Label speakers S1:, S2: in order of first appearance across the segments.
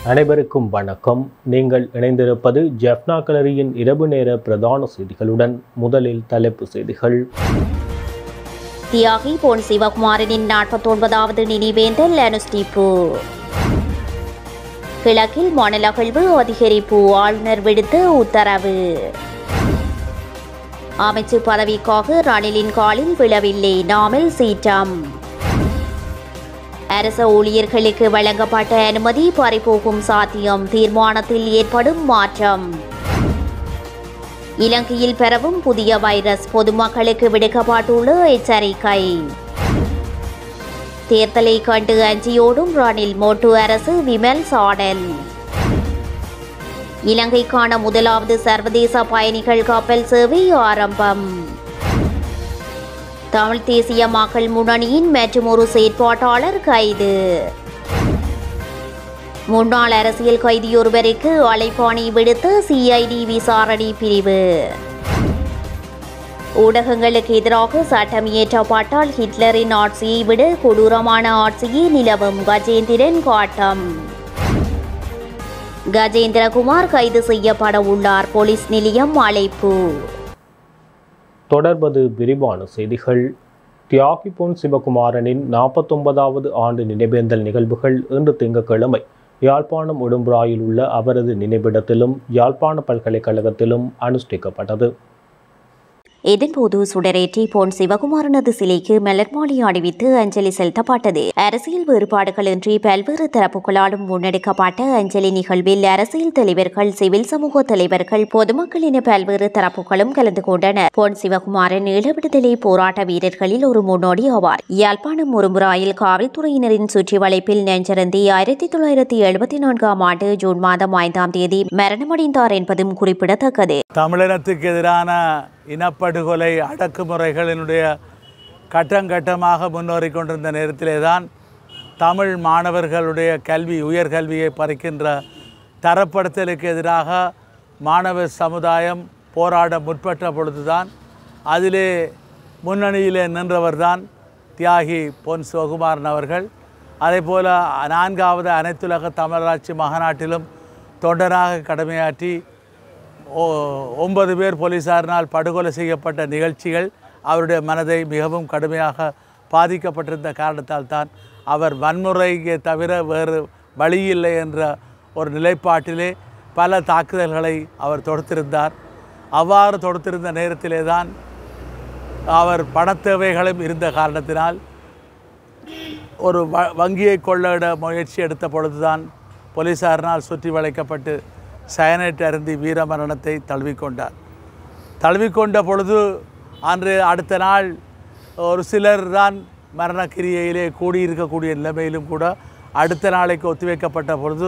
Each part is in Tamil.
S1: அனைவருக்கும் வணக்கம் நீங்கள் இணைந்திருப்பது ஜெஃப்னா கலரியின் இரவு நேர பிரதான செய்திகளுடன் முதலில் தலைப்பு செய்திகள்
S2: தியாகி பொன் சிவகுமாரனின் நாற்பத்தொன்பதாவது நினைவேந்தல் அனுஷ்டிப்பு கிழக்கில் மணல் அகழ்வு அதிகரிப்பு ஆளுநர் விடுத்த உத்தரவு அமைச்சு பதவிக்காக ரணிலின் காலில் விழவில்லை நாமல் சீற்றம் அரச ஊழியர்களுக்கு வழங்கப்பட்ட அனுமதி பறிபோகும் சாத்தியம் தீர்மானத்தில் ஏற்படும் மாற்றம் இலங்கையில் பரவும் புதிய வைரஸ் பொதுமக்களுக்கு விடுக்கப்பட்டுள்ள எச்சரிக்கை தேர்தலை கண்டு அஞ்சியோடும் ரணில் மோட்டு அரசு விமல் சாடல் இலங்கைக்கான முதலாவது சர்வதேச பயணிகள் கப்பல் சேவை ஆரம்பம் தமிழ் தேசிய மக்கள் முன்னணியின் மற்றும் ஒரு செயற்பாட்டாளர் கைது முன்னாள் அரசியல் கைதியொருவருக்கு அழைப்பாணை விடுத்த சிஐடி விசாரணை பிரிவு ஊடகங்களுக்கு எதிராக சட்டம் இயற்றப்பட்டால் ஹிட்லரின் ஆட்சியை விட கொடூரமான ஆட்சியே நிலவும் கஜேந்திரன் காட்டம் கஜேந்திரகுமார் கைது செய்யப்பட உள்ளார் போலீஸ் நிலையம் அழைப்பு
S1: தொடர்வது விரிவான செய்திகள் தியாகி பொன் சிவகுமாரனின் நாற்பத்தொன்பதாவது ஆண்டு நினைவேந்தல் நிகழ்வுகள் இன்று திங்கட்கிழமை யாழ்ப்பாணம் உடும்புராயில் உள்ள அவரது நினைவிடத்திலும் யாழ்ப்பாண பல்கலைக்கழகத்திலும் அனுஷ்டிக்கப்பட்டது
S2: இதன்போது சுடரேற்றி பொன் சிவகுமாரனது சிலைக்கு மலர் மாலை அணிவித்து அஞ்சலி செலுத்தப்பட்டது அரசியல் வேறுபாடுகளின்றி பல்வேறு தரப்புகளாலும் முன்னெடுக்கப்பட்ட அஞ்சலி நிகழ்வில் அரசியல் தலைவர்கள் சிவில் சமூக தலைவர்கள் பொதுமக்கள் என பல்வேறு தரப்புகளும் கலந்து கொண்டனர் பொன் சிவகுமாரன் ஈழ விடுதலை போராட்ட வீரர்களில் ஒரு முன்னோடி ஆவார் யாழ்ப்பாணம் முருமுராயில் காவல்துறையினரின் சுற்றி வளைப்பில் நெஞ்சரந்தி ஆயிரத்தி தொள்ளாயிரத்தி எழுபத்தி நான்காம் ஆண்டு ஜூன் மாதம் ஐந்தாம் தேதி மரணமடைந்தார் என்பதும் குறிப்பிடத்தக்கது
S3: தமிழினத்துக்கு எதிரான இனப்படுகொலை அடக்குமுறைகளினுடைய கட்டங்கட்டமாக முன்னேறி கொண்டிருந்த நேரத்திலே தான் தமிழ் மாணவர்களுடைய கல்வி உயர்கல்வியை பறிக்கின்ற தரப்படுத்தலுக்கு எதிராக மாணவ சமுதாயம் போராட முற்பட்ட பொழுதுதான் அதிலே முன்னணியிலே நின்றவர்தான் தியாகி பொன் சிவகுமாரன் அவர்கள் அதே போல் நான்காவது அனைத்துலக தமிழராட்சி மகாநாட்டிலும் தொண்டராக கடமையாற்றி ஓ ஒன்பது பேர் போலீசாரினால் படுகொலை செய்யப்பட்ட நிகழ்ச்சிகள் அவருடைய மனதை மிகவும் கடுமையாக பாதிக்கப்பட்டிருந்த காரணத்தால் தான் அவர் வன்முறையை தவிர வேறு வழியில்லை என்ற ஒரு நிலைப்பாட்டிலே பல தாக்குதல்களை அவர் தொடுத்திருந்தார் அவ்வாறு தொடுத்திருந்த நேரத்திலே தான் அவர் பணத்தேவைகளும் இருந்த காரணத்தினால் ஒரு வ வங்கியை கொள்ளையிட முயற்சி எடுத்த பொழுதுதான் போலீசாரினால் சுற்றி வளைக்கப்பட்டு சயனைட் அருந்தி வீரமரணத்தை தழுவிக்கொண்டார் தழுவிக்கொண்ட பொழுது அன்று அடுத்த நாள் ஒரு சிலர் தான் மரணக்கிரியையிலே கூடியிருக்கக்கூடிய நிலைமையிலும் கூட அடுத்த நாளைக்கு ஒத்திவைக்கப்பட்ட பொழுது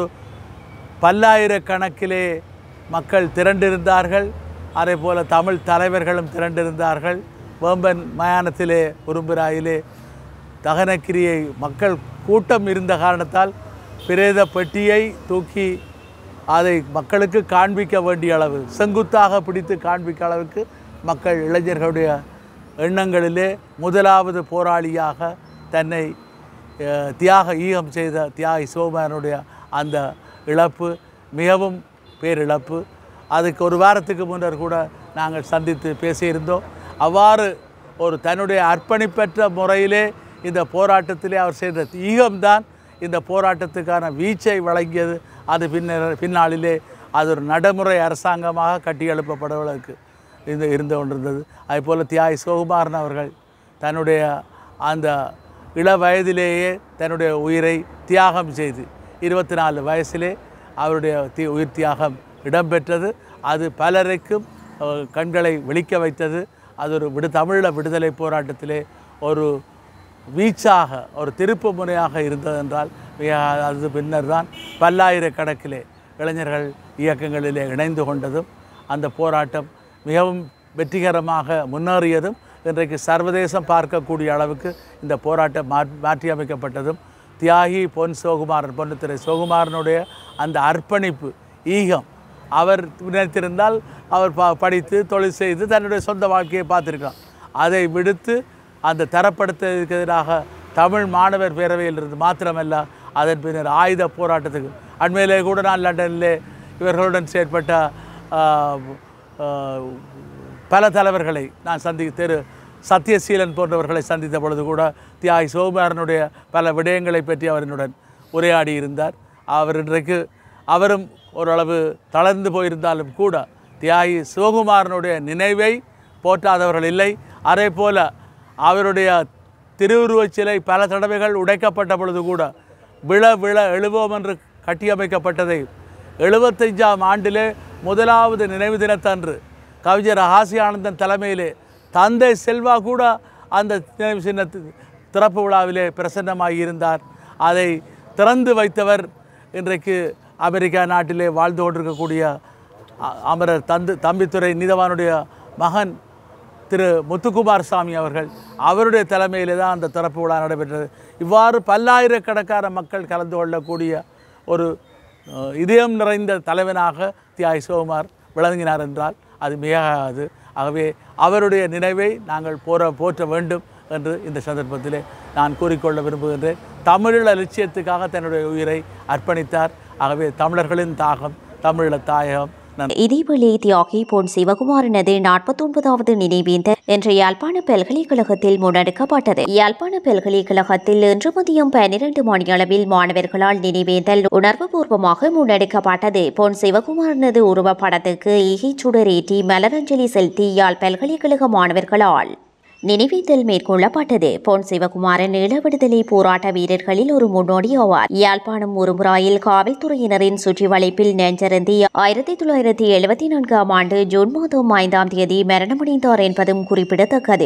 S3: பல்லாயிரக்கணக்கிலே மக்கள் திரண்டிருந்தார்கள் அதே போல் தமிழ் தலைவர்களும் திரண்டிருந்தார்கள் வேம்பன் மயானத்திலே உரும்புராயிலே தகனக்கிரியை மக்கள் கூட்டம் இருந்த காரணத்தால் பிரேத பெட்டியை தூக்கி அதை மக்களுக்கு காண்பிக்க வேண்டிய அளவு செங்குத்தாக பிடித்து காண்பிக்க அளவுக்கு மக்கள் இளைஞர்களுடைய எண்ணங்களிலே முதலாவது போராளியாக தன்னை அஹ், தியாக ஈகம் செய்த தியாகி சிவகுமாரனுடைய அந்த இழப்பு மிகவும் பேரிழப்பு அதுக்கு ஒரு வாரத்துக்கு முன்னர் கூட நாங்கள் சந்தித்து பேசியிருந்தோம் அவ்வாறு ஒரு தன்னுடைய அர்ப்பணிப்பற்ற முறையிலே இந்த போராட்டத்திலே அவர் செய்த ஈகம்தான் இந்த போராட்டத்துக்கான வீச்சை வழங்கியது அது பின்னர் பின்னாளிலே அது ஒரு நடைமுறை அரசாங்கமாக கட்டி எழுப்பப்படுவதற்கு இந்த இருந்து கொண்டிருந்தது அதேபோல் தியாகி சிவகுமாரன் அவர்கள் தன்னுடைய அந்த இள வயதிலேயே தன்னுடைய உயிரை தியாகம் செய்து இருபத்தி நாலு வயசிலே அவருடைய தி உயிர் தியாகம் இடம்பெற்றது அது பலருக்கும் அஹ், கண்களை விழிக்க வைத்தது அது ஒரு விடு தமிழீழ விடுதலை போராட்டத்திலே ஒரு வீச்சாக ஒரு திருப்பு முனையாக இருந்தது என்றால் மிக அது பின்னர் தான் பல்லாயிரக்கணக்கிலே இளைஞர்கள் இயக்கங்களிலே இணைந்து கொண்டதும் அந்த போராட்டம் மிகவும் வெற்றிகரமாக முன்னேறியதும் இன்றைக்கு சர்வதேசம் பார்க்கக்கூடிய அளவுக்கு இந்த போராட்டம் மா மாற்றி அமைக்கப்பட்டதும் தியாகி பொன் சிவகுமாரன் பொன்னுத்துறை சிவகுமாரனுடைய அந்த அர்ப்பணிப்பு ஈகம் அவர் நினைத்திருந்தால் அவர் ப படித்து தொழில் செய்து தன்னுடைய சொந்த வாழ்க்கையை பார்த்திருக்கலாம் அதை விடுத்து அந்த தரப்படுத்துவதற்கு எதிராக தமிழ் மாணவர் பேரவையில் இருந்து மாத்திரமல்ல அதன் பின்னர் ஆயுத போராட்டத்துக்கு அண்மையிலே கூட நான் லண்டனிலே இவர்களுடன் செயற்பட்ட ஆ, ஆ, பல தலைவர்களை நான் சந்தி திரு சத்யசீலன் போன்றவர்களை சந்தித்த பொழுது கூட தியாகி சிவகுமாரனுடைய பல விடயங்களை பற்றி அவருடன் உரையாடி இருந்தார் அவர் இன்றைக்கு அவரும் ஓரளவு தளர்ந்து போயிருந்தாலும் கூட தியாகி சிவகுமாரனுடைய நினைவை போற்றாதவர்கள் இல்லை அதே போல அவருடைய திருவுருவச் சிலை பல தடவைகள் உடைக்கப்பட்ட பொழுது கூட விழ விழ எழுவோம் என்று கட்டியமைக்கப்பட்டதை எழுபத்தைஞ்சாம் ஆண்டிலே முதலாவது நினைவு தினத்தன்று கவிஞர் ஹாசி ஆனந்தன் தலைமையிலே தந்தை செல்வா கூட அந்த நினைவு சின்னத்து திறப்பு விழாவிலே பிரசன்னமாகி இருந்தார் அதை திறந்து வைத்தவர் இன்றைக்கு அமெரிக்கா நாட்டிலே வாழ்ந்து கொண்டிருக்கக்கூடிய அ- அமரர் தந்து தம்பித்துறை நீதவானுடைய மகன் திரு முத்துக்குமார் சாமி அவர்கள் அவருடைய தலைமையிலே தான் அந்த திறப்பு விழா நடைபெற்றது இவ்வாறு பல்லாயிரக்கணக்கான மக்கள் கலந்து கொள்ளக்கூடிய ஒரு அஹ், இதயம் நிறைந்த தலைவனாக தியாகி சிவகுமார் விளங்கினார் என்றால் அது மிகாது ஆகவே அவருடைய நினைவை நாங்கள் போற போற்ற வேண்டும் என்று இந்த சந்தர்ப்பத்திலே நான் கூறிக்கொள்ள விரும்புகின்றேன் தமிழீழ லட்சியத்துக்காக தன்னுடைய உயிரை அர்ப்பணித்தார் ஆகவே தமிழர்களின் தாகம் தமிழீழ தாயகம் நன்றி
S2: இதேவேளை தியாகி பொன் சிவகுமாரனது நாற்பத்தொன்பதாவது நினைவேந்தல் இன்று யாழ்ப்பாண பல்கலைக்கழகத்தில் முன்னெடுக்கப்பட்டது யாழ்ப்பாண பல்கலைக்கழகத்தில் இன்று மதியம் பன்னிரண்டு மணியளவில் மாணவர்களால் நினைவேந்தல் உணர்வுபூர்வமாக முன்னெடுக்கப்பட்டது பொன் சிவகுமாரனது உருவப்படத்துக்கு ஈகை சுடரேற்றி மலரஞ்சலி செலுத்தி யாழ் பல்கலைக்கழக மாணவர்களால் நினைவேந்தல் மேற்கொள்ளப்பட்டது பொன் சிவகுமாரன் ஈழ விடுதலை போராட்ட வீரர்களில் ஒரு முன்னோடி ஆவார் யாழ்ப்பாணம் ஒருமுறாயில் காவல்துறையினரின் சுற்றி வளைப்பில் நெஞ்சருந்தி ஆயிரத்தி தொள்ளாயிரத்தி எழுபத்தி நான்காம் ஆண்டு ஜூன் மாதம் ஐந்தாம் தேதி மரணமடைந்தார் என்பதும் குறிப்பிடத்தக்கது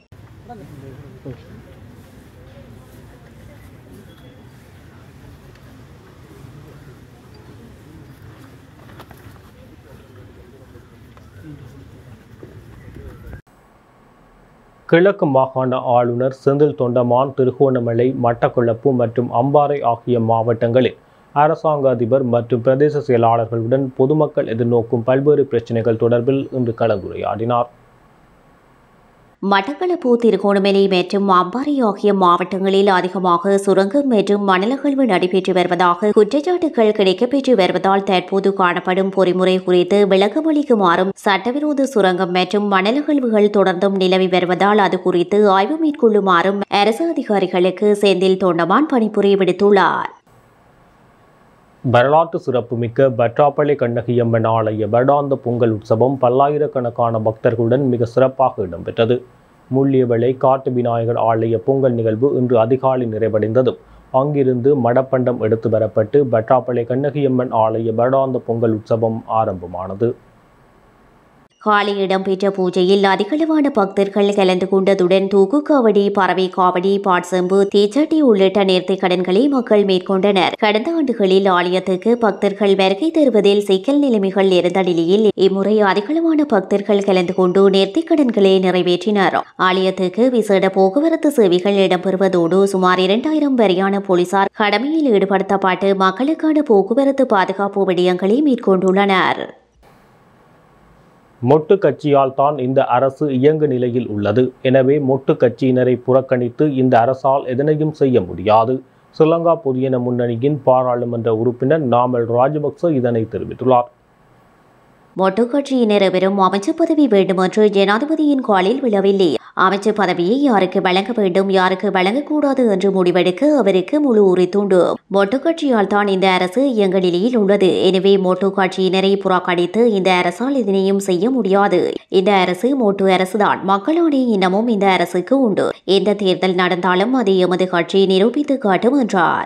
S1: கிழக்கு மாகாண ஆளுநர் செந்தில் தொண்டமான் திருகோணமலை மட்டக்களப்பு மற்றும் அம்பாறை ஆகிய மாவட்டங்களில் அரசாங்க அதிபர் மற்றும் பிரதேச செயலாளர்களுடன் பொதுமக்கள் எதிர்நோக்கும் பல்வேறு பிரச்சினைகள் தொடர்பில் இன்று கலந்துரையாடினார்
S2: மட்டக்களப்பு திருகோணமலை மற்றும் அம்பாறை ஆகிய மாவட்டங்களில் அதிகமாக சுரங்கம் மற்றும் மணலகழ்வு நடைபெற்று வருவதாக குற்றச்சாட்டுகள் கிடைக்கப்பெற்று வருவதால் தற்போது காணப்படும் பொறிமுறை குறித்து விளக்கமளிக்குமாறும் சட்டவிரோத சுரங்கம் மற்றும் மணலகழ்வுகள் தொடர்ந்தும் நிலவி வருவதால் அது குறித்து ஆய்வு மேற்கொள்ளுமாறும் அரசு அதிகாரிகளுக்கு செந்தில் தொண்டமான் பணிபுரிய விடுத்துள்ளார்
S1: வரலாற்று சிறப்புமிக்க பற்றாப்பள்ளி கண்ணகியம்மன் ஆலய வருடாந்த பொங்கல் உற்சவம் பல்லாயிரக்கணக்கான பக்தர்களுடன் மிக சிறப்பாக இடம்பெற்றது முள்ளியவளை காட்டு விநாயகர் ஆலய பொங்கல் நிகழ்வு இன்று அதிகாலை நிறைவடைந்ததும் அங்கிருந்து மடப்பண்டம் எடுத்து வரப்பட்டு பற்றாப்பள்ளி கண்ணகியம்மன் ஆலய வருடாந்த பொங்கல் உற்சவம் ஆரம்பமானது
S2: காலை இடம்பெற்ற பூஜையில் அதிகளவான பக்தர்கள் கலந்து கொண்டதுடன் தூக்கு காவடி பறவை காவடி பாட்செம்பு தீச்சட்டி உள்ளிட்ட நேர்த்திக் கடன்களை மக்கள் மேற்கொண்டனர் கடந்த ஆண்டுகளில் ஆலயத்துக்கு பக்தர்கள் வருகை தருவதில் சிக்கல் நிலைமைகள் இருந்த நிலையில் இம்முறை அதிகளவான பக்தர்கள் கலந்து கொண்டு நேர்த்திக் கடன்களை நிறைவேற்றினர் ஆலயத்துக்கு விசேட போக்குவரத்து சேவைகள் இடம்பெறுவதோடு சுமார் இரண்டாயிரம் வரையான போலீசார் கடமையில் ஈடுபடுத்தப்பட்டு மக்களுக்கான போக்குவரத்து பாதுகாப்பு விடயங்களை மேற்கொண்டுள்ளனர்
S1: மொட்டு கட்சியால் தான் இந்த அரசு இயங்கு நிலையில் உள்ளது எனவே மொட்டு கட்சியினரை புறக்கணித்து இந்த அரசால் எதனையும் செய்ய முடியாது ஸ்ரீலங்கா பொதுஜன முன்னணியின் பாராளுமன்ற உறுப்பினர் நாமல் ராஜபக்ச இதனை தெரிவித்துள்ளார்
S2: மொட்டு கட்சியினர் வெறும் அமைச்சர் பதவி வேண்டும் என்று ஜனாதிபதியின் காலில் விழவில்லை அமைச்சர் பதவியை யாருக்கு வழங்க வேண்டும் யாருக்கு வழங்கக்கூடாது என்று முடிவெடுக்க அவருக்கு முழு உரித்துண்டு மொட்டு கட்சியால் தான் இந்த அரசு இயங்க நிலையில் உள்ளது எனவே மொட்டு கட்சியினரை புறக்கணித்து இந்த அரசால் இதனையும் செய்ய முடியாது இந்த அரசு மொட்டு அரசுதான் மக்களானே இன்னமும் இந்த அரசுக்கு உண்டு எந்த தேர்தல் நடந்தாலும் அதை எமது கட்சி நிரூபித்து காட்டும் என்றார்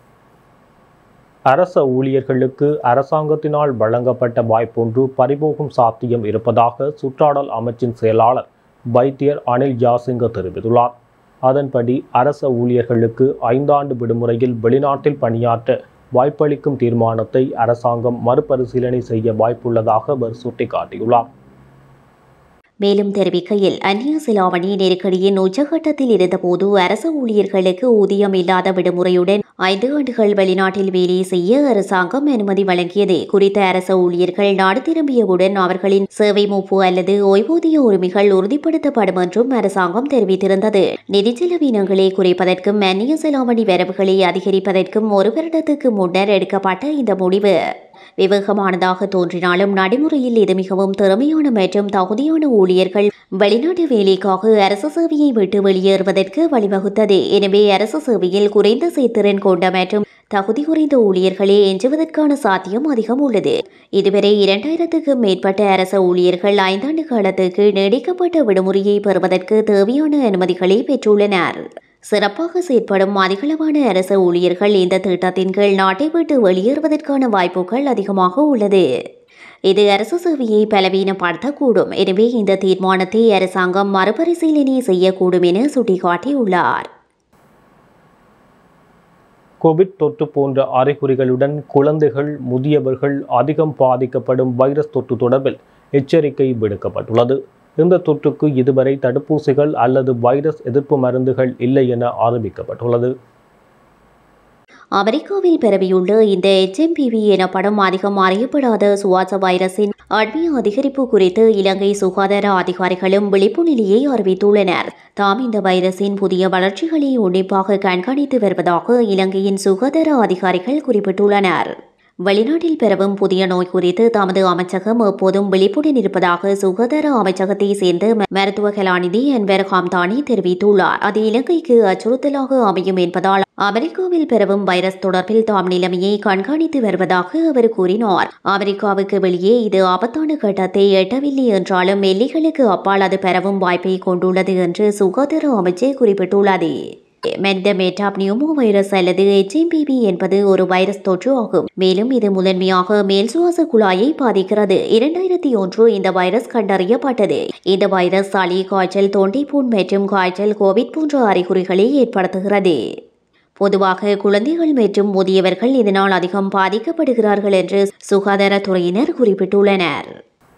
S1: அரச ஊழியர்களுக்கு அரசாங்கத்தினால் வழங்கப்பட்ட வாய்ப்பொன்று பறிபோகும் சாத்தியம் இருப்பதாக சுற்றாடல் அமைச்சின் செயலாளர் வைத்தியர் அனில் ஜாசிங்க தெரிவித்துள்ளார் அதன்படி அரச ஊழியர்களுக்கு ஐந்தாண்டு விடுமுறையில் வெளிநாட்டில் பணியாற்ற வாய்ப்பளிக்கும் தீர்மானத்தை அரசாங்கம் மறுபரிசீலனை செய்ய வாய்ப்புள்ளதாக அவர் சுட்டிக்காட்டியுள்ளார்
S2: மேலும் தெரிவிக்கையில் அந்நிய செலாவணி நெருக்கடியின் உச்சகட்டத்தில் இருந்தபோது அரசு ஊழியர்களுக்கு ஊதியம் இல்லாத விடுமுறையுடன் ஐந்து ஆண்டுகள் வெளிநாட்டில் வேலை செய்ய அரசாங்கம் அனுமதி வழங்கியது குறித்த அரசு ஊழியர்கள் நாடு திரும்பியவுடன் அவர்களின் சேவை மூப்பு அல்லது ஓய்வூதிய உரிமைகள் உறுதிப்படுத்தப்படும் என்றும் அரசாங்கம் தெரிவித்திருந்தது நிதி செலவினங்களை குறைப்பதற்கும் அந்நிய செலாவணி வரவுகளை அதிகரிப்பதற்கும் ஒரு வருடத்துக்கு முன்னர் எடுக்கப்பட்ட இந்த முடிவு விவேகமானதாக தோன்றினாலும் நடைமுறையில் இது மிகவும் திறமையான மற்றும் தகுதியான ஊழியர்கள் வெளிநாட்டு வேலைக்காக அரசு சேவையை விட்டு வெளியேறுவதற்கு வழிவகுத்தது எனவே அரசு சேவையில் குறைந்த செயற்திறன் கொண்ட மற்றும் தகுதி குறைந்த ஊழியர்களே எஞ்சுவதற்கான சாத்தியம் அதிகம் உள்ளது இதுவரை இரண்டாயிரத்துக்கும் மேற்பட்ட அரசு ஊழியர்கள் ஐந்தாண்டு காலத்துக்கு நீடிக்கப்பட்ட விடுமுறையை பெறுவதற்கு தேவையான அனுமதிகளை பெற்றுள்ளனர் சிறப்பாக செயற்படும் அதிகளவான அரசு ஊழியர்கள் இந்த திட்டத்தின் கீழ் நாட்டை விட்டு வெளியேறுவதற்கான வாய்ப்புகள் அதிகமாக உள்ளது இது அரசு சேவையை பலவீனப்படுத்தக்கூடும் எனவே இந்த தீர்மானத்தை அரசாங்கம் மறுபரிசீலனை செய்யக்கூடும் என சுட்டிக்காட்டியுள்ளார்
S1: கோவிட் தொற்று போன்ற அறிகுறிகளுடன் குழந்தைகள் முதியவர்கள் அதிகம் பாதிக்கப்படும் வைரஸ் தொற்று தொடர்பில் எச்சரிக்கை விடுக்கப்பட்டுள்ளது இந்த தொற்றுக்கு இதுவரை தடுப்பூசிகள் அல்லது வைரஸ் எதிர்ப்பு மருந்துகள் இல்லை என அறிவிக்கப்பட்டுள்ளது
S2: அமெரிக்காவில் பரவியுள்ள இந்த எச்எம்பிவி எனப்படும் அதிகம் அறியப்படாத சுவாச வைரஸின் அண்மைய அதிகரிப்பு குறித்து இலங்கை சுகாதார அதிகாரிகளும் விழிப்புணர்வையை அறிவித்துள்ளனர் தாம் இந்த வைரஸின் புதிய வளர்ச்சிகளை உன்னிப்பாக கண்காணித்து வருவதாக இலங்கையின் சுகாதார அதிகாரிகள் குறிப்பிட்டுள்ளனர் வெளிநாட்டில் பரவும் புதிய நோய் குறித்து தமது அமைச்சகம் எப்போதும் விழிப்புடன் இருப்பதாக சுகாதார அமைச்சகத்தை சேர்ந்த மருத்துவ கலாநிதி அன்வர் ஹாம்தானி தெரிவித்துள்ளார் அது இலங்கைக்கு அச்சுறுத்தலாக அமையும் என்பதால் அமெரிக்காவில் பரவும் வைரஸ் தொடர்பில் தாம் நிலைமையை கண்காணித்து வருவதாக அவர் கூறினார் அமெரிக்காவுக்கு வெளியே இது ஆபத்தான கட்டத்தை எட்டவில்லை என்றாலும் எல்லைகளுக்கு அப்பால் அது பரவும் வாய்ப்பை கொண்டுள்ளது என்று சுகாதார அமைச்சர் குறிப்பிட்டுள்ளது மென்ட மெட்டாப் நியூமோ வைரஸ் அல்லது எச்எம்பிபி என்பது ஒரு வைரஸ் தொற்று ஆகும் மேலும் இது முதன்மையாக மேல் சுவாச குழாயை பாதிக்கிறது இரண்டாயிரத்தி ஒன்று இந்த வைரஸ் கண்டறியப்பட்டது இந்த வைரஸ் சளி காய்ச்சல் தொண்டைப்புண் மற்றும் காய்ச்சல் கோவிட் போன்ற அறிகுறிகளை ஏற்படுத்துகிறது பொதுவாக குழந்தைகள் மற்றும் முதியவர்கள் இதனால் அதிகம் பாதிக்கப்படுகிறார்கள் என்று சுகாதாரத்துறையினர் குறிப்பிட்டுள்ளனர்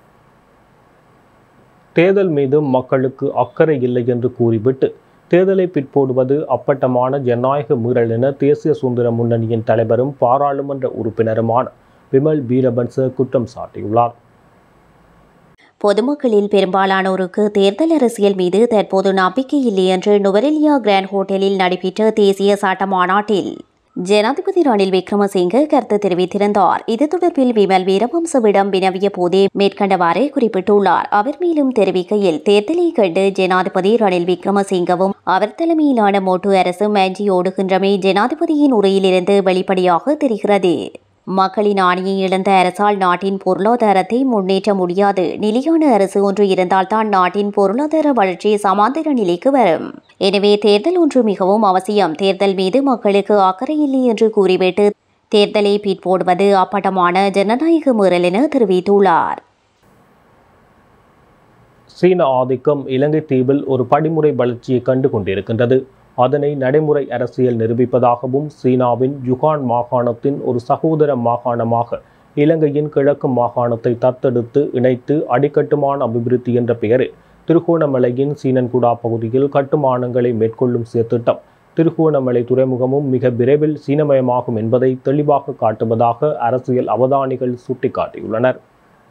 S1: தேர்தல் மீது மக்களுக்கு அக்கறை இல்லை என்று கூறிவிட்டு தேர்தலை பிற்போடுவது அப்பட்டமான ஜனநாயக மீறல் என தேசிய சுதந்திர முன்னணியின் தலைவரும் பாராளுமன்ற உறுப்பினருமான விமல் வீரபன்ச குற்றம் சாட்டியுள்ளார்
S2: பொதுமக்களில் பெரும்பாலானோருக்கு தேர்தல் அரசியல் மீது தற்போது நம்பிக்கை இல்லை என்று நுவரெலியா கிராண்ட் ஹோட்டலில் நடைபெற்ற தேசிய சட்ட மாநாட்டில் ஜனாதிபதி ரணில் விக்ரமசிங்கே கருத்து தெரிவித்திருந்தார் இது தொடர்பில் விமல் வீரவம்சவிடம் வினவிய போதே மேற்கண்டவாறு குறிப்பிட்டுள்ளார் அவர் மேலும் தெரிவிக்கையில் தேர்தலை கண்டு ஜனாதிபதி ரணில் விக்ரமசிங்கவும் அவர் தலைமையிலான மோட்டு அரசு மேஞ்சி ஓடுகின்றமை ஜனாதிபதியின் உரையிலிருந்து வெளிப்படையாக தெரிகிறது மக்களின் ஆணையை இழந்த அரசால் நாட்டின் பொருளாதாரத்தை முன்னேற்ற முடியாது நிலையான அரசு ஒன்று இருந்தால்தான் நாட்டின் பொருளாதார வளர்ச்சி சமாந்தர நிலைக்கு வரும் எனவே தேர்தல் ஒன்று மிகவும் அவசியம் தேர்தல் மீது மக்களுக்கு அக்கறை இல்லை என்று கூறிவிட்டு தேர்தலை பிற்போடுவது அப்பட்டமான ஜனநாயக மீறல் என தெரிவித்துள்ளார்
S1: சீன ஆதிக்கம் இலங்கை தீவில் ஒரு படிமுறை வளர்ச்சியை கண்டு கொண்டிருக்கின்றது அதனை நடைமுறை அரசியல் நிரூபிப்பதாகவும் சீனாவின் யுகான் மாகாணத்தின் ஒரு சகோதர மாகாணமாக இலங்கையின் கிழக்கு மாகாணத்தை தத்தெடுத்து இணைத்து அடிக்கட்டுமான அபிவிருத்தி என்ற பெயரில் திருகோணமலையின் சீனன்குடா பகுதியில் கட்டுமானங்களை மேற்கொள்ளும் திட்டம் திருகோணமலை துறைமுகமும் மிக விரைவில் சீனமயமாகும் என்பதை தெளிவாக காட்டுவதாக அரசியல் அவதானிகள் சுட்டிக்காட்டியுள்ளனர்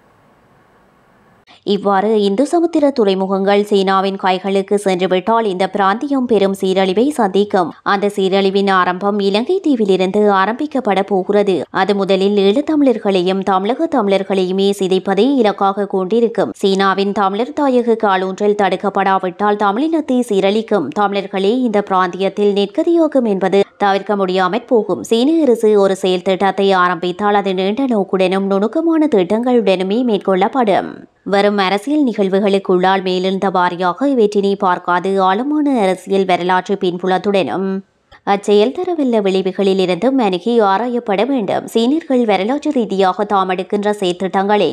S2: இவ்வாறு இந்து சமுத்திர துறைமுகங்கள் சீனாவின் கைகளுக்கு சென்றுவிட்டால் இந்த பிராந்தியம் பெரும் சீரழிவை சந்திக்கும் அந்த சீரழிவின் ஆரம்பம் இலங்கை தீவிலிருந்து ஆரம்பிக்கப்பட போகிறது அது முதலில் ஈழத்தமிழர்களையும் தமிழக தமிழர்களையுமே சிதைப்பதை இலக்காக கொண்டிருக்கும் சீனாவின் தமிழர் தாயக காலூன்றல் தடுக்கப்படாவிட்டால் தமிழினத்தை சீரழிக்கும் தமிழர்களே இந்த பிராந்தியத்தில் நெற்கதியாகும் என்பது தவிர்க்க முடியாமற் போகும் சீன அரசு ஒரு செயல் திட்டத்தை ஆரம்பித்தால் அது நீண்ட நோக்குடனும் நுணுக்கமான திட்டங்களுடனுமே மேற்கொள்ளப்படும் வரும் அரசியல் நிகழ்வுகளுக்குள்ளால் மேலெழுந்த வாரியாக இவற்றினை பார்க்காது ஆழமான அரசியல் வரலாற்று பின்புலத்துடனும் அச்செயல் தரவல்ல விளைவுகளில் இருந்தும் அணுகி ஆராயப்பட வேண்டும் சீனியர்கள் வரலாற்று ரீதியாக தாம் எடுக்கின்ற செயற்திட்டங்களை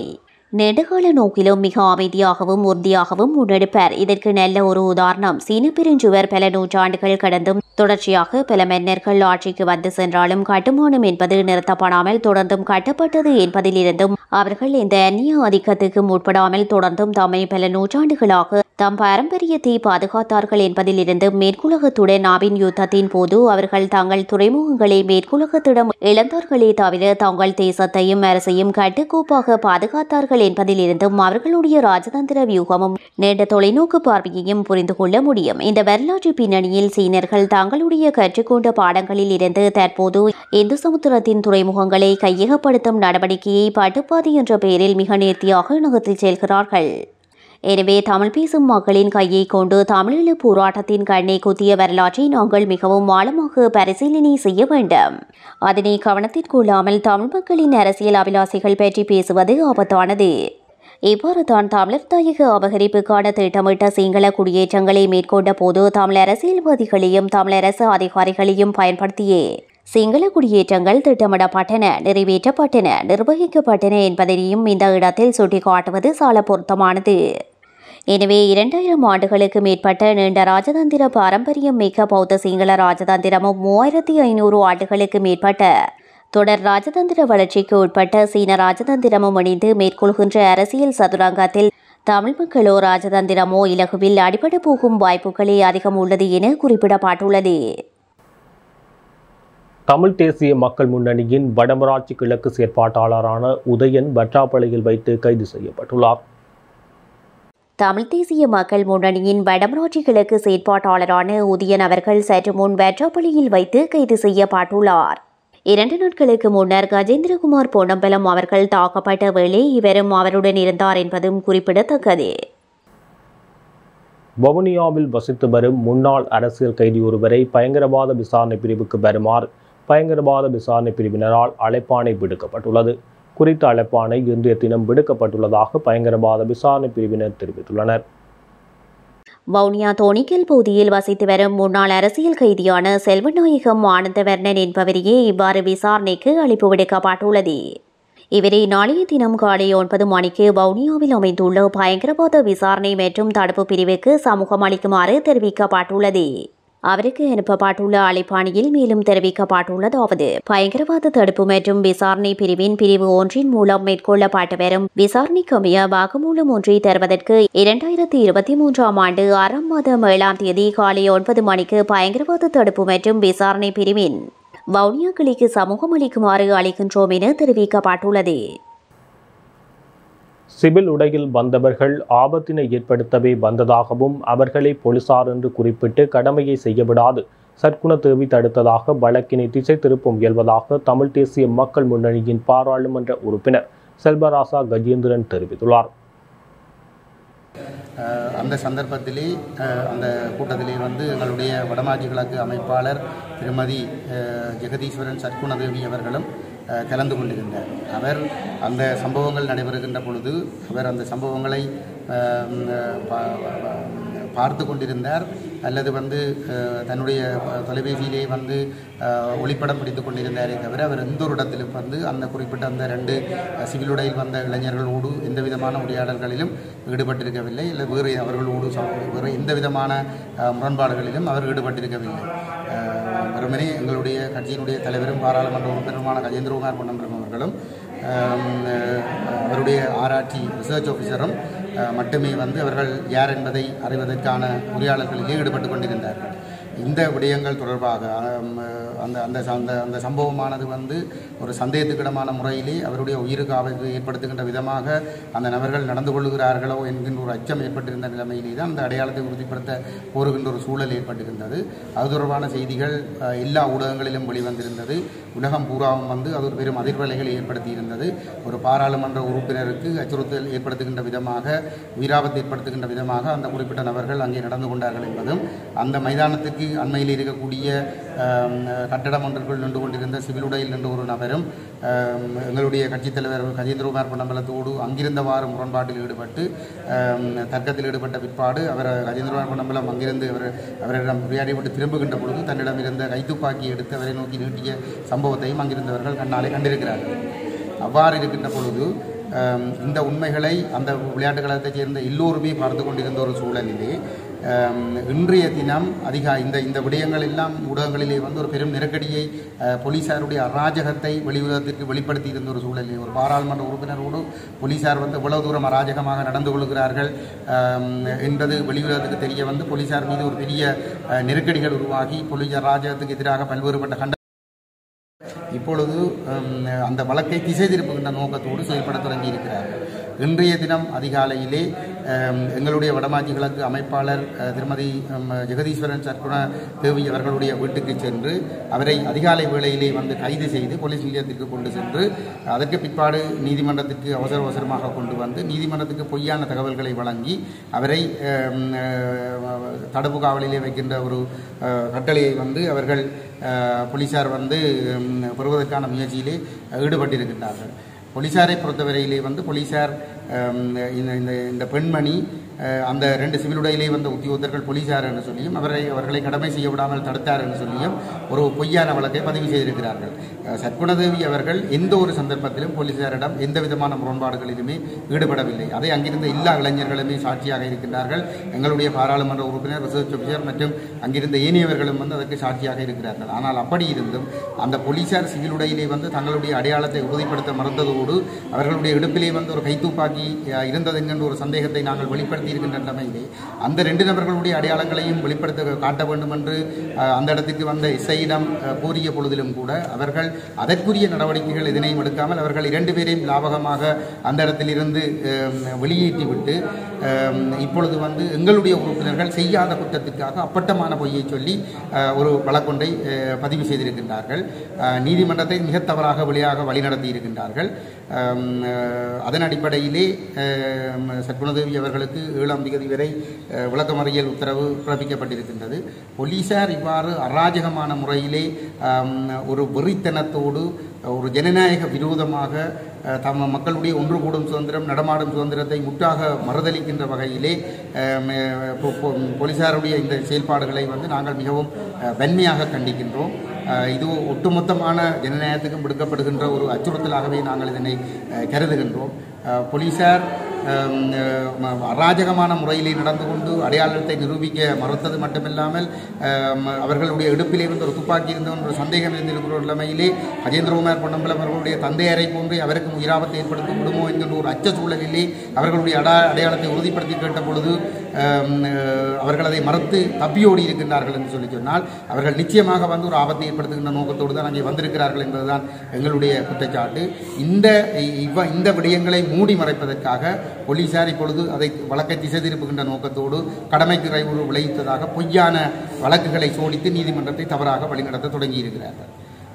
S2: நெடுகால நோக்கிலும் மிக அமைதியாகவும் உறுதியாகவும் முன்னெடுப்பார் இதற்கு நல்ல ஒரு உதாரணம் சீன பெருஞ்சுவர் பல நூற்றாண்டுகள் கடந்தும் தொடர்ச்சியாக பல மன்னர்கள் ஆட்சிக்கு வந்து சென்றாலும் கட்டுமானம் என்பது நிறுத்தப்படாமல் தொடர்ந்தும் கட்டப்பட்டது என்பதிலிருந்தும் அவர்கள் இந்த அந்நிய ஆதிக்கத்துக்கு முற்படாமல் தொடர்ந்தும் தம்மை பல நூற்றாண்டுகளாக தம் பாரம்பரியத்தை பாதுகாத்தார்கள் என்பதிலிருந்தும் மேற்குலகத்துடன் நாவின் யுத்தத்தின் போது அவர்கள் தங்கள் துறைமுகங்களை மேற்குலகத்திடம் இழந்தார்களே தவிர தங்கள் தேசத்தையும் அரசையும் கட்டுக்கோப்பாக பாதுகாத்தார்கள் என்பதிலிருந்தும் அவர்களுடைய ராஜதந்திர வியூகமும் நீண்ட தொலைநோக்கு பார்வையையும் புரிந்து கொள்ள முடியும் இந்த வரலாற்று பின்னணியில் சீனர்கள் தங்களுடைய கற்றுக்கொண்ட பாடங்களில் இருந்து தற்போது இந்து சமுத்திரத்தின் துறைமுகங்களை கையகப்படுத்தும் நடவடிக்கையை பட்டுப்பாதி என்ற பெயரில் மிக நேர்த்தியாக நகர்த்திச் செல்கிறார்கள் எனவே தமிழ் பேசும் மக்களின் கையை கொண்டு தமிழீழ போராட்டத்தின் கண்ணை குத்திய வரலாற்றை நாங்கள் மிகவும் ஆழமாக பரிசீலனை செய்ய வேண்டும் அதனை கவனத்திற்கொள்ளாமல் தமிழ் மக்களின் அரசியல் அபிலாசைகள் பற்றி பேசுவது ஆபத்தானது இவ்வாறு தான் தமிழர் தாயக அபகரிப்புக்கான திட்டமிட்ட சிங்கள குடியேற்றங்களை மேற்கொண்ட போது தமிழ் அரசியல்வாதிகளையும் தமிழரசு அதிகாரிகளையும் பயன்படுத்தியே சிங்கள குடியேற்றங்கள் திட்டமிடப்பட்டன நிறைவேற்றப்பட்டன நிர்வகிக்கப்பட்டன என்பதனையும் இந்த இடத்தில் சுட்டிக்காட்டுவது சால பொருத்தமானது எனவே இரண்டாயிரம் ஆண்டுகளுக்கு மேற்பட்ட நீண்ட ராஜதந்திர பாரம்பரியம் மிக்க பௌத்த சிங்கள ராஜதந்திரமும் மூவாயிரத்தி ஐநூறு ஆண்டுகளுக்கு மேற்பட்ட தொடர் ராஜதந்திர வளர்ச்சிக்கு உட்பட்ட சீன ராஜதந்திரமும் இணைந்து மேற்கொள்கின்ற அரசியல் சதுரங்கத்தில் தமிழ் மக்களோ ராஜதந்திரமோ இலகுவில் அடிபட போகும் வாய்ப்புகளே அதிகம் உள்ளது என குறிப்பிடப்பட்டுள்ளது
S1: தமிழ் தேசிய மக்கள் முன்னணியின் வடமராட்சி கிழக்கு செயற்பாட்டாளரான உதயன் வற்றாப்பளையில் வைத்து கைது செய்யப்பட்டுள்ளார்
S2: தமிழ் தேசிய மக்கள் முன்னணியின் வடமராட்சி கிழக்கு செயற்பாட்டாளரான உதயன் அவர்கள் சற்று முன் வெற்றாப்பள்ளியில் வைத்து கைது செய்யப்பட்டுள்ளார் இரண்டு நாட்களுக்கு முன்னர் கஜேந்திரகுமார் பொன்னம்பலம் அவர்கள் தாக்கப்பட்ட வேளை இவரும் அவருடன் இருந்தார் என்பதும் குறிப்பிடத்தக்கது
S1: வவுனியாவில் வசித்து வரும் முன்னாள் அரசியல் கைதி ஒருவரை பயங்கரவாத விசாரணை பிரிவுக்கு வருமாறு பயங்கரவாத விசாரணை பிரிவினரால் அழைப்பாணை விடுக்கப்பட்டுள்ளது குறித்த அழைப்பாணை இன்றைய தினம் விடுக்கப்பட்டுள்ளதாக பயங்கரவாத விசாரணை பிரிவினர் தெரிவித்துள்ளனர்
S2: வவுனியா தோணிக்கல் பகுதியில் வசித்து வரும் முன்னாள் அரசியல் கைதியான செல்வநாயகம் ஆனந்தவர்ணன் என்பவரையே இவ்வாறு விசாரணைக்கு அழைப்பு விடுக்கப்பட்டுள்ளது இவரை நாளைய தினம் காலை ஒன்பது மணிக்கு வவுனியாவில் அமைந்துள்ள பயங்கரவாத விசாரணை மற்றும் தடுப்பு பிரிவுக்கு சமூகம் அளிக்குமாறு தெரிவிக்கப்பட்டுள்ளது அவருக்கு அனுப்பப்பட்டுள்ள அழைப்பாணியில் மேலும் தெரிவிக்கப்பட்டுள்ளதாவது பயங்கரவாத தடுப்பு மற்றும் விசாரணை பிரிவின் பிரிவு ஒன்றின் மூலம் மேற்கொள்ளப்பட்டு வரும் விசாரணைக்கமைய வாக்குமூலம் ஒன்றை தருவதற்கு இரண்டாயிரத்தி இருபத்தி மூன்றாம் ஆண்டு ஆறாம் மாதம் ஏழாம் தேதி காலை ஒன்பது மணிக்கு பயங்கரவாத தடுப்பு மற்றும் விசாரணை பிரிவின் வவுனியா கிளைக்கு சமூகம் அளிக்குமாறு அளிக்கின்றோம் என தெரிவிக்கப்பட்டுள்ளது
S1: சிவில் உடையில் வந்தவர்கள் ஆபத்தினை ஏற்படுத்தவே வந்ததாகவும் அவர்களை போலீசார் என்று குறிப்பிட்டு கடமையை செய்யவிடாது சற்குண தேவி தடுத்ததாக வழக்கினை திசை திருப்ப முயல்வதாக தமிழ் தேசிய மக்கள் முன்னணியின் பாராளுமன்ற உறுப்பினர் செல்வராசா கஜேந்திரன் தெரிவித்துள்ளார்
S4: அஹ் அந்த சந்தர்ப்பத்திலே அஹ் அந்த கூட்டத்திலே வந்து எங்களுடைய வடமாஜி கிழக்கு அமைப்பாளர் திருமதி அஹ் ஜெகதீஸ்வரன் சற்குணதேவி அவர்களும் அஹ் கலந்து கொண்டிருந்தார் அவர் அந்த சம்பவங்கள் நடைபெறுகின்ற பொழுது அவர் அந்த சம்பவங்களை அஹ் பா- பா- பார்த்து கொண்டிருந்தார் அல்லது வந்து அஹ், தன்னுடைய தொலைபேசியிலே வந்து அஹ், ஒளிப்படம் பிடித்து கொண்டிருந்தாரே தவிர அவர் எந்த ஒரு இடத்திலும் வந்து அந்த குறிப்பிட்ட அந்த ரெண்டு அஹ், சிவில் உடையில் வந்த இளைஞர்களோடு எந்த விதமான உரையாடல்களிலும் ஈடுபட்டிருக்கவில்லை இல்லை வேறு அவர்களோடு ச- வேறு எந்த விதமான அஹ், முரண்பாடுகளிலும் அவர் ஈடுபட்டிருக்கவில்லை அஹ், வெறுமனே எங்களுடைய கட்சியினுடைய தலைவரும் பாராளுமன்ற உறுப்பினருமான கஜேந்திரகுமார் பொன்னம்பலம் அவர்களும் அஹ், அவருடைய ஆராய்ச்சி ரிசர்ச் ஆஃபீஸரும் அஹ், மட்டுமே வந்து அவர்கள் யார் என்பதை அறிவதற்கான உரையாடல்களிலே ஈடுபட்டு கொண்டிருந்தார்கள் இந்த விடயங்கள் தொடர்பாக அம், அந்த அந்த ச- அந்த அந்த சம்பவமானது வந்து ஒரு சந்தேகத்துக்கிடமான முறையிலே அவருடைய உயிருக்கு ஆபத்து ஏற்படுத்துகின்ற விதமாக அந்த நபர்கள் நடந்து கொள்ளுகிறார்களோ என்கின்ற ஒரு அச்சம் ஏற்பட்டிருந்த நிலைமையிலே தான் அந்த அடையாளத்தை உறுதிப்படுத்த கோருகின்ற ஒரு சூழல் ஏற்பட்டிருந்தது அது தொடர்பான செய்திகள் அஹ், எல்லா ஊடகங்களிலும் வெளிவந்திருந்தது உலகம் பூராவும் வந்து அது ஒரு பெரும் அதிர்வலைகளை ஏற்படுத்தியிருந்தது ஒரு பாராளுமன்ற உறுப்பினருக்கு அச்சுறுத்தல் ஏற்படுத்துகின்ற விதமாக உயிராபத்து ஏற்படுத்துகின்ற விதமாக அந்த குறிப்பிட்ட நபர்கள் அங்கே நடந்து கொண்டார்கள் என்பதும் அந்த மைதானத்துக்கு அண்மையில் இருக்கக்கூடிய ஆம், கட்டடம் ஒன்றுக்குள் நின்று கொண்டிருந்த சிவில் உடையில் நின்ற ஒரு நபரும் ஆம், எங்களுடைய கட்சித் தலைவர் கஜேந்திரகுமார் பொன்னம்பலத்தோடு அங்கிருந்தவாறு முரண்பாட்டில் ஈடுபட்டு ஆம், தர்க்கத்தில் ஈடுபட்ட பிற்பாடு அவர் கஜேந்திரகுமார் பொன்னம்பலம் அங்கிருந்து அவர் அவரிடம் உரையாடி விட்டு திரும்புகின்ற பொழுது தன்னிடம் இருந்த கைத்துப்பாக்கி எடுத்து அவரை நோக்கி நீட்டிய சம்பவத்தையும் அங்கிருந்தவர்கள் கண்ணாலே கண்டிருக்கிறார்கள் அவ்வாறு இருக்கின்ற பொழுது அம், இந்த உண்மைகளை அந்த விளையாட்டு கழகத்தைச் சேர்ந்த எல்லோருமே பார்த்து கொண்டிருந்த ஒரு சூழலிலே அம், இன்றைய தினம் அதிக இந்த இந்த விடயங்கள் எல்லாம் ஊடகங்களிலே வந்து ஒரு பெரும் நெருக்கடியை அஹ், போலீசாருடைய அராஜகத்தை வெளியுலகத்திற்கு வெளிப்படுத்தி இருந்த ஒரு சூழலில் ஒரு பாராளுமன்ற உறுப்பினரோடு போலீசார் வந்து இவ்வளவு தூரம் அராஜகமாக நடந்து கொள்கிறார்கள் அம், என்பது வெளியுலகத்துக்கு தெரிய வந்து போலீசார் மீது ஒரு பெரிய அஹ், நெருக்கடிகள் உருவாகி போலீஸ் அராஜகத்துக்கு எதிராக பல்வேறுபட்ட கண்ட இப்பொழுது ஹம், அந்த வழக்கை திசை திருப்புகின்ற நோக்கத்தோடு செயல்பட தொடங்கி இருக்கிறார்கள் இன்றைய தினம் அதிகாலையிலே ஹம், எங்களுடைய வடமாஜி கிழக்கு அமைப்பாளர் அஹ், திருமதி ஹம், ஜெகதீஸ்வரன் சர்க்குண தேவி அவர்களுடைய வீட்டுக்கு சென்று அவரை அதிகாலை வேளையிலே வந்து கைது செய்து போலீஸ் நிலையத்திற்கு கொண்டு சென்று அதற்கு பிற்பாடு நீதிமன்றத்திற்கு அவசர அவசரமாக கொண்டு வந்து நீதிமன்றத்துக்கு பொய்யான தகவல்களை வழங்கி அவரை ஹம், அஹ், தடுப்பு காவலிலே வைக்கின்ற ஒரு அஹ், கட்டளையை வந்து அவர்கள் அஹ், போலீசார் வந்து ம், பெறுவதற்கான முயற்சியிலே ஈடுபட்டிருக்கின்றார்கள் போலீசாரை பொறுத்தவரையிலே வந்து போலீசார் ஹம், இந்த இந்த இந்த பெண்மணி அஹ், அந்த ரெண்டு சிவில் உடையிலே வந்த உத்தியோகத்தர்கள் போலீசார் என்று சொல்லியும் அவரை அவர்களை கடமை செய்ய விடாமல் தடுத்தார் என்று சொல்லியும் ஒரு பொய்யான வழக்கை பதிவு செய்திருக்கிறார்கள் அஹ், சற்குணதேவி அவர்கள் எந்த ஒரு சந்தர்ப்பத்திலும் போலீசாரிடம் எந்த விதமான முரண்பாடுகளிலுமே ஈடுபடவில்லை அதை அங்கிருந்த எல்லா இளைஞர்களுமே சாட்சியாக இருக்கின்றார்கள் எங்களுடைய பாராளுமன்ற உறுப்பினர் ரிசர்ச் ஆஃபீஸர் மற்றும் அங்கிருந்த ஏனையவர்களும் வந்து அதற்கு சாட்சியாக இருக்கிறார்கள் ஆனால் அப்படி இருந்தும் அந்த போலீசார் சிவில் உடையிலே வந்து தங்களுடைய அடையாளத்தை உறுதிப்படுத்த மறந்ததோடு அவர்களுடைய இடுப்பிலே வந்து ஒரு கைத்தூப்பாக்கி அஹ், இருந்தது என்கின்ற ஒரு சந்தேகத்தை நாங்கள் வெளிப்படுத்தி இருக்கின்ற நிலைமையிலே அந்த ரெண்டு நபர்களுடைய அடையாளங்களையும் வெளிப்படுத்த காட்ட வேண்டும் என்று அஹ், அந்த இடத்துக்கு வந்த இசையிடம் அஹ், கூறிய பொழுதிலும் கூட அவர்கள் அதற்குரிய நடவடிக்கைகள் எதனையும் எடுக்காமல் அவர்கள் இரண்டு பேரையும் லாபகமாக அந்த இடத்திலிருந்து அஹ், வெளியேற்றிவிட்டு அஹ், இப்பொழுது வந்து எங்களுடைய உறுப்பினர்கள் செய்யாத குற்றத்திற்காக அப்பட்டமான பொய்யை சொல்லி அஹ், ஒரு வழக்கொன்றை அஹ், பதிவு செய்திருக்கின்றார்கள் அஹ், நீதிமன்றத்தை மிக தவறாக வழியாக வழிநடத்தி இருக்கின்றார்கள் அஹ், அஹ், அதன் அடிப்படையிலே அஹ், சத்குணதேவி அவர்களுக்கு ஏழாம் தேதி வரை அஹ், விளக்கமறியல் உத்தரவு பிறப்பிக்கப்பட்டிருக்கின்றது போலீசார் இவ்வாறு அராஜகமான முறையிலே அஹ், ஒரு வெறித்தனத்தோடு ஒரு ஜனநாயக விரோதமாக அஹ், தம் மக்களுடைய ஒன்று கூடும் சுதந்திரம் நடமாடும் சுதந்திரத்தை முற்றாக மறுதளிக்கின்ற வகையிலே அஹ், ம- பொ- பொ- போலீசாருடைய இந்த செயல்பாடுகளை வந்து நாங்கள் மிகவும் அஹ், வன்மையாக கண்டிக்கின்றோம் அஹ், இது ஒட்டுமொத்தமான ஜனநாயகத்துக்கும் விடுக்கப்படுகின்ற ஒரு அச்சுறுத்தலாகவே நாங்கள் இதனை அஹ், கருதுகின்றோம் அஹ், போலீசார் அஹ், அஹ், அராஜகமான முறையிலே நடந்து கொண்டு அடையாளத்தை நிரூபிக்க மறுத்தது மட்டுமில்லாமல் அஹ், அவர்களுடைய இடுப்பிலே வந்து ஒரு துப்பாக்கி இருந்த ஒரு சந்தேகம் இருந்திருக்கிற ஒரு நிலைமையிலே அஜேந்திரகுமார் பொன்னம்பலம் அவர்களுடைய தந்தையரை போன்று அவருக்கும் உயிராபத்தை ஏற்படுத்த விடுமோ என்கின்ற ஒரு அச்ச சூழலிலே அவர்களுடைய அடா அடையாளத்தை உறுதிப்படுத்தி கேட்ட பொழுது அஹ், அஹ், அவர்கள் அதை மறுத்து தப்பியோடி இருக்கின்றார்கள் என்று சொல்லி சொன்னால் அவர்கள் நிச்சயமாக வந்து ஒரு ஆபத்தை ஏற்படுத்துகின்ற நோக்கத்தோடு தான் அங்கே வந்திருக்கிறார்கள் என்பதுதான் எங்களுடைய குற்றச்சாட்டு இந்த இவ்வ இந்த விடயங்களை மூடி மறைப்பதற்காக போலீசார் இப்பொழுது அதை வழக்கை திசை திருப்புகின்ற நோக்கத்தோடு கடமைக்கு கைவுறு விளைவித்ததாக பொய்யான வழக்குகளை சோடித்து நீதிமன்றத்தை தவறாக வழிநடத்த தொடங்கியிருக்கிறார்கள்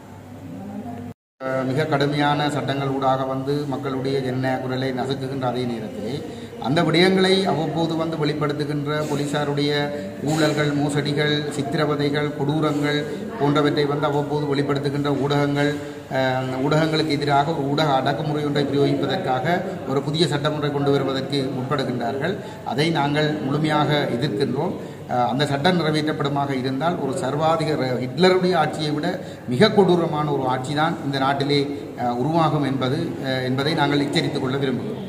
S4: அஹ் மிக கடுமையான சட்டங்கள் ஊடாக வந்து மக்களுடைய ஜனநாயக குரலை நசுக்குகின்ற அதே நேரத்திலே அந்த விடயங்களை அவ்வப்போது வந்து வெளிப்படுத்துகின்ற போலீசாருடைய ஊழல்கள் மோசடிகள் சித்திரவதைகள் கொடூரங்கள் போன்றவற்றை வந்து அவ்வப்போது வெளிப்படுத்துகின்ற ஊடகங்கள் அஹ், ஊடகங்களுக்கு எதிராக ஒரு ஊடக அடக்குமுறை ஒன்றை பிரயோகிப்பதற்காக ஒரு புதிய சட்டமுறை கொண்டு வருவதற்கு முற்படுகின்றார்கள் அதை நாங்கள் முழுமையாக எதிர்க்கின்றோம் அஹ், அந்த சட்டம் நிறைவேற்றப்படுமாக இருந்தால் ஒரு சர்வாதிக ர- ஹிட்லருடைய ஆட்சியை விட மிக கொடூரமான ஒரு ஆட்சி தான் இந்த நாட்டிலே அஹ், உருவாகும் என்பது அஹ், என்பதை நாங்கள் எச்சரித்துக் கொள்ள விரும்புகிறோம்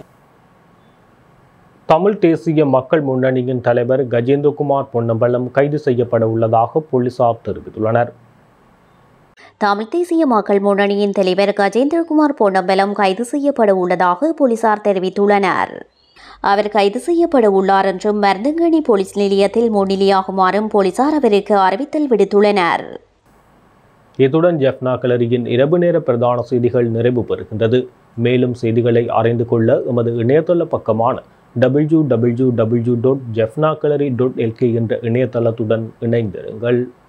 S1: தமிழ் தேசிய மக்கள் முன்னணியின் தலைவர் கஜேந்திரகுமார் பொன்னம்பலம் கைது செய்யப்பட உள்ளதாக போலீசார் தெரிவித்துள்ளனர்
S2: தமிழ் தேசிய மக்கள் முன்னணியின் தலைவர் கஜேந்திரகுமார் பொன்னம்பலம் கைது செய்யப்பட உள்ளதாக போலீசார் தெரிவித்துள்ளனர் அவர் கைது செய்யப்பட உள்ளார் என்றும் மருந்தங்கணி போலீஸ் நிலையத்தில் முன்னிலையாகுமாறும் போலீசார் அவருக்கு அறிவித்தல் விடுத்துள்ளனர்
S1: இத்துடன் ஜெஃப்னா கலரியின் இரவு நேர பிரதான செய்திகள் நிறைவு பெறுகின்றது மேலும் செய்திகளை அறிந்து கொள்ள எமது இணையதள பக்கமான W W W dot Jaffna gallery dot L K என்ற இணையதளத்துடன் இணைந்திருங்கள்